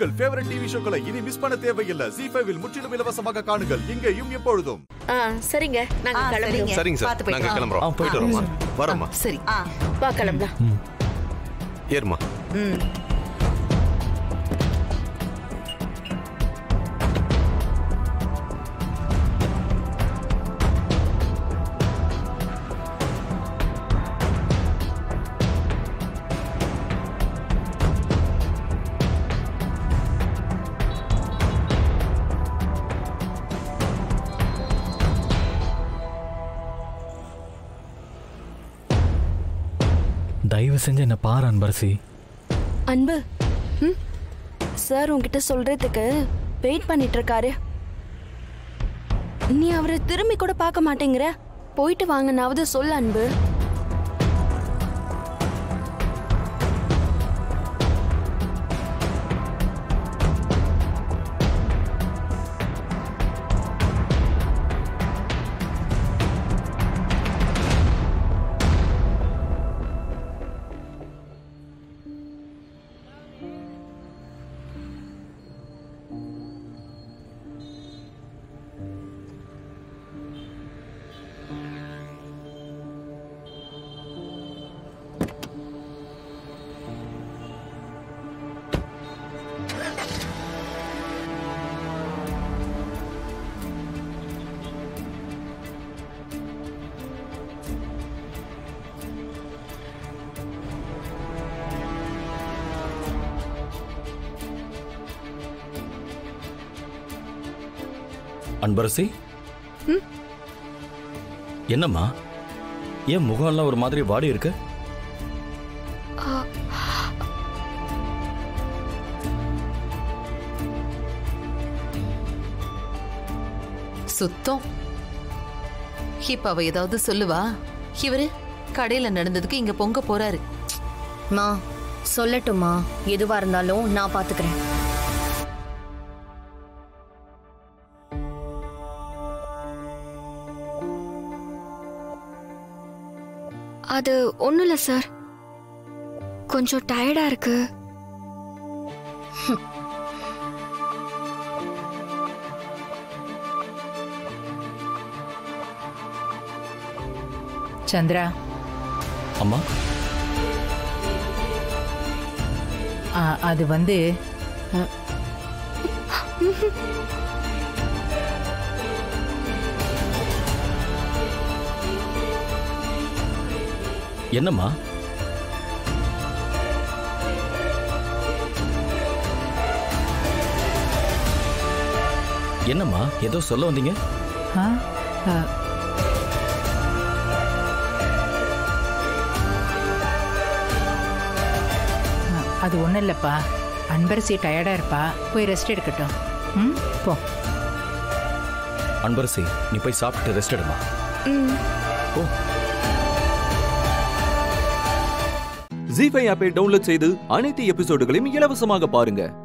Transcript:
உங்கள் favourite TV ஷோக்களை இனி miss பண்ண தேவையில்லை ஜி ஃபைவில் முற்றிலும் இலவசமாக காணுங்கள் இங்கேயும் எப்பொழுதும் ஆ சரிங்க நாங்க ஆ, கிளம்புறோம் சரிங்க சார் பார்த்து போயிட்டு நாங்க வாங்க. கிளம்புறோம் ஆ, போயிட்டு வரோம்மா வரோம்மா சரி ஆ வா கிளம்பலாம் ஏறுமா ம் தயவு செஞ்சு என்ன பாரு அன்பரசி அன்பு ம் சார் உன்கிட்ட சொல்றதுக்கு வெயிட் பண்ணிட்டு இருக்காரு நீ அவரை திரும்பி கூட பார்க்க மாட்டேங்கிற போயிட்டு வாங்கனாவது சொல் அன்பு அன்பரசி என்னம்மா ஏன் முகம்லாம் ஒரு மாதிரி வாடி இருக்கு சுத்தம் இப்ப அவ ஏதாவது சொல்லுவா இவரு கடையில நடந்ததுக்கு இங்க பொங்க போறாரு மா சொல்லட்டுமா எதுவா இருந்தாலும் நான் பாத்துக்கிறேன் அது ஒன்றும் இல்லை சார் கொஞ்சம் டயர்டா இருக்கு சந்திரா அம்மா ஆ, அது வந்து என்னம்மா என்னம்மா ஏதோ சொல்ல வந்தீங்க ஆ, ஆ, ஆ, அது ஒன்றும் இல்லைப்பா அன்பரசி டயர்டாக இருப்பா போய் ரெஸ்ட் எடுக்கட்டும் ம் போ அன்பரசி நீ போய் சாப்பிட்டு ரெஸ்ட் எடுமா ஓ ஜி ஃபைவ் ஆப்பை டவுன்லோட் செய்து அனைத்து எபிசோடுகளையும் இலவசமாக பாருங்க